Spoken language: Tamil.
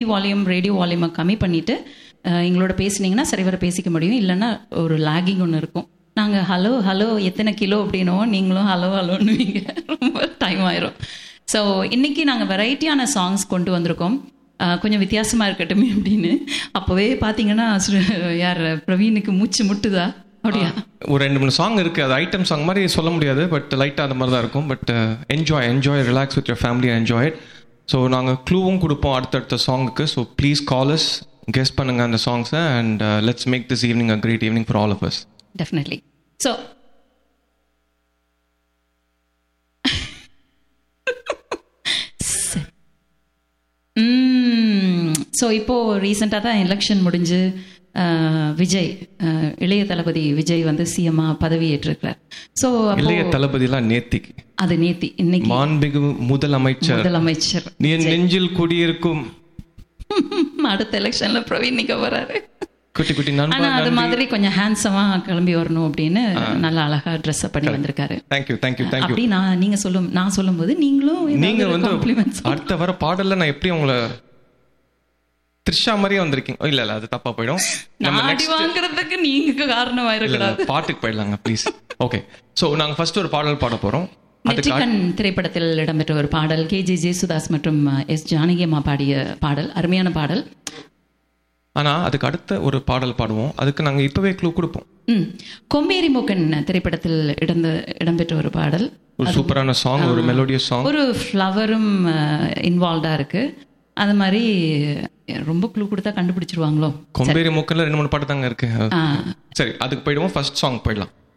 வால்யூம் ரேடியோ வால்யூமை கம்மி பண்ணிட்டு அஹ், எங்களோட பேசுனீங்கன்னா சரிவர பேசிக்க முடியும் இல்லைன்னா ஒரு லேகிங் ஒன்று இருக்கும் நாங்கள் ஹலோ ஹலோ எத்தனை கிலோ அப்படின்னுவோம் நீங்களும் ஹலோ ஹலோன்னுவீங்க ரொம்ப டைம் ஆயிரும் ஸோ இன்னைக்கு நாங்கள் வெரைட்டியான சாங்ஸ் கொண்டு வந்திருக்கோம் அஹ், கொஞ்சம் வித்தியாசமாக இருக்கட்டுமே அப்படின்னு அப்போவே பார்த்தீங்கன்னா ஸ்ரு- யார் பிரவீனுக்கு மூச்சு முட்டுதா அப்படியா ஒரு ரெண்டு மூணு சாங் இருக்கு அது ஐட்டம் சாங் மாதிரி சொல்ல முடியாது பட் லைட்டாக அந்த மாதிரி தான் இருக்கும் but enjoy enjoy relax with your family enjoy it so நாங்கள் க்ளூவும் கொடுப்போம் அடுத்தடுத்த சாங்குக்கு ஸோ ப்ளீஸ் காலஸ் கெஸ் பண்ணுங்க அந்த சாங்ஸை and let's make this evening a great evening for all of us definitely so so இப்போ ரீசெண்டாக தான் எலெக்ஷன் முடிஞ்சு அஹ், விஜய் அஹ், இளைய தளபதி விஜய் வந்து சிஎம்மா பதவி ஏற்றிருக்கிறார் ஸோ இளைய தளபதிலாம் நேத்திக்கு அது நேத்தி இன்னைக்கு மாண்புமிகு முதலமைச்சர் முதலமைச்சர் நீ என் நெஞ்சில் குடியிருக்கும் அடுத்த எலெக்ஷன்ல பிரவீன் நிக்க வராரு குட்டி குட்டி ஆனா நண்பன் அது மாதிரி கொஞ்சம் ஹேண்ட்ஸமா கிளம்பி வரணும் அப்படின்னு நல்லா அழகா ட்ரெஸ் பண்ணி வந்திருக்காரு தேங்க்யூ தேங்க்யூ தேங்க்யூ அப்படி நான் நீங்க சொல்லும் நான் சொல்லும்போது நீங்களும் நீங்க வந்து காம்ப்ளிமெண்ட்ஸ் அடுத்த வர பாடல்ல நான் எப்படி உங்களை த்ரிஷா மாதிரியே வந்திருக்கீங்க இல்ல இல்ல அது தப்பா போயிடும் நம்ம நாடி வாங்குறதுக்கு நீங்க காரணமா இல்ல இருக்கலாம் இல்ல பாட்டுக்கு போயிடலாங்க ப்ளீஸ் ஓகே சோ நாங்க ஃபர்ஸ்ட் ஒரு பாடல் பாட போறோம் அதுக்கு நெற்றிக்கண் திரைப்படத்தில் இடம்பெற்ற ஒரு பாடல் கே ஜே ஜேசுதாஸ் மற்றும் எஸ் ஜானகி அம்மா பாடிய பாடல் அருமையான பாடல் ஆனா அதுக்கு அடுத்த ஒரு பாடல் பாடுவோம் அதுக்கு நாங்க இப்பவே க்ளூ கொடுப்போம் ம் கொம்பேரி மூக்கன் திரைப்படத்தில் இடந்த இடம்பெற்ற ஒரு பாடல் ஒரு சூப்பரான சாங் ஒரு மெலோடியஸ் சாங் ஒரு ஃப்ளவரும் இன்வால்வ்டா இருக்கு அது மாதிரி ரொம்ப க்ளூ கொடுத்தா கண்டுபிடிச்சிருவாங்களோ கொம்பேரி மூக்கல்ல ரெண்டு மூணு பாட்டு தாங்க இருக்கு ஆ, சரி அதுக்கு போயிடுவோம் ஃபர்ஸ்ட் சாங் போயிடலாம்